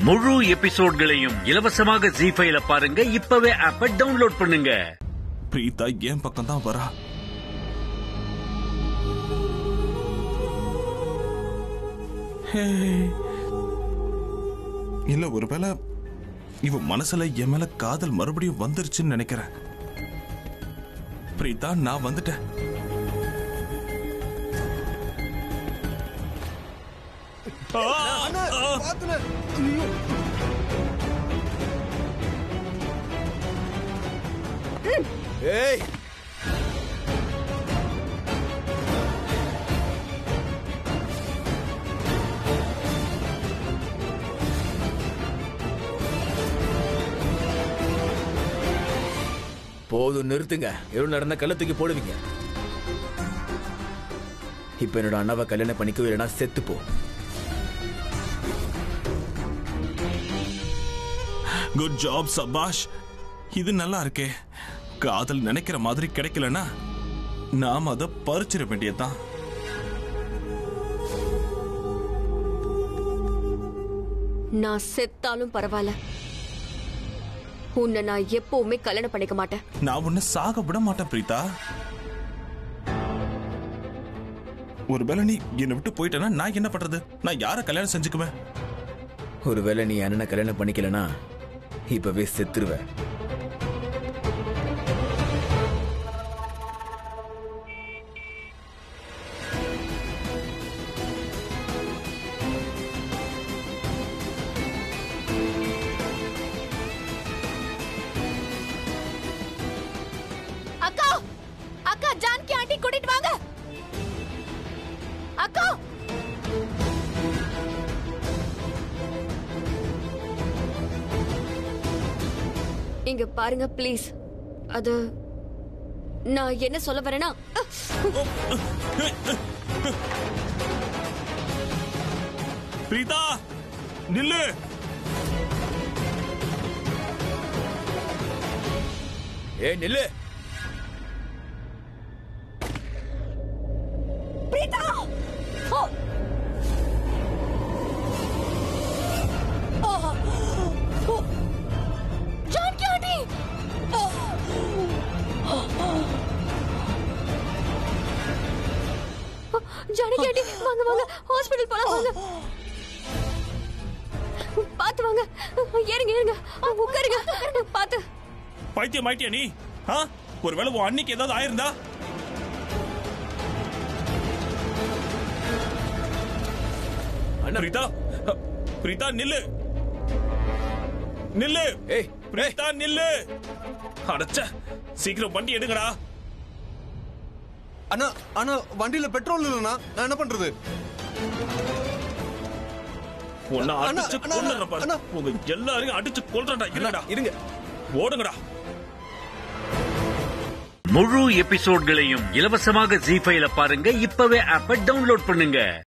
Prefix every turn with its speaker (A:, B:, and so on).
A: முழு எபிசோட்களையும் இலவசமாக ஜி ஃபைல பாருங்க இப்பவே ஆப்ப டவுன்லோட் பண்ணுங்க
B: பிரீதா என் பக்கம் தான் வரா ஹே. இல்ல ஒருவேளை இவ மனசுல என் மேல காதல் மறுபடியும் வந்துருச்சுன்னு நினைக்கிறேன் பிரீதா நான் வந்துட்டேன் ஆ, ஆ.
C: ஏய் போதும் நிறுத்துங்க எவ்வளவு நடந்த கல்ல தூக்கி போடுவீங்க இப்ப என்னோட அண்ணாவை கல்யாணம் பண்ணிக்கவே இல்லைனா செத்து போ
B: குட் ஜாப் சபாஷ் இது நல்லா இருக்கே காதல் நினைக்கிற மாதிரி கிடைக்கலனா நாம் அதை பறிச்சிட வேண்டியதுதான்
D: நான் செத்தாலும் பரவாயில்ல உன்னை நான் எப்பவுமே கல்யாணம் பண்ணிக்க மாட்டேன்
B: நான் உன்னை சாக விட மாட்டேன் பிரீதா ஒருவேளை நீ என்னை விட்டு போயிட்டேன்னா நான் என்ன பண்றது நான் யாரை கல்யாணம் செஞ்சுக்குவேன்
C: ஒருவேளை நீ அண்ணனை கல்யாணம் பண்ணிக்கலனா இப்பவே செத்துருவ
D: அக்கா அக்கா ஜான்கி ஆண்டி கூட்டிட்டு வாங்க அக்கா இங்க பாருங்க ப்ளீஸ் அது நான் என்ன சொல்ல வரேன்னா
B: பிரீதா நில்லு
C: ஏ நில்லு
D: பிரீதா ஓ ஜான்கி ஆண்டி ஜானகி ஆண்டி வாங்க வாங்க ஹாஸ்பிடல் போலாம் வாங்க பாத்து வாங்க ஏறுங்க ஏறுங்க உட்காருங்க பாத்து
B: பைத்தியம் ஆயிட்டியா நீ ஆ ஒருவேளை உன் அன்னைக்கு ஏதாவது ஆயிருந்தா பிரீதா அ, பிரீதா நில்லு நில்லு
C: ஏய்
B: பிரீதா நில்லு அடச்ச சீக்கிரம் வண்டி எடுங்கடா
E: அண்ணா அண்ணா வண்டியில பெட்ரோல் இல்லைண்ணா நான் என்ன பண்றது
B: உன்னை
E: அண்ணா,
B: அடிச்சு
E: அண்ணா,
B: கொல்லுறேன் பாரு
E: அண்ணா.
B: உங்க எல்லாரையும் அடிச்சு கொல்றேன்டா இல்லடா
C: இருங்க
B: ஓடுங்கடா
A: முழு எபிசோட்களையும் இலவசமாக ஜி ஃபைல பாருங்க இப்பவே ஆப்ப டவுன்லோட் பண்ணுங்க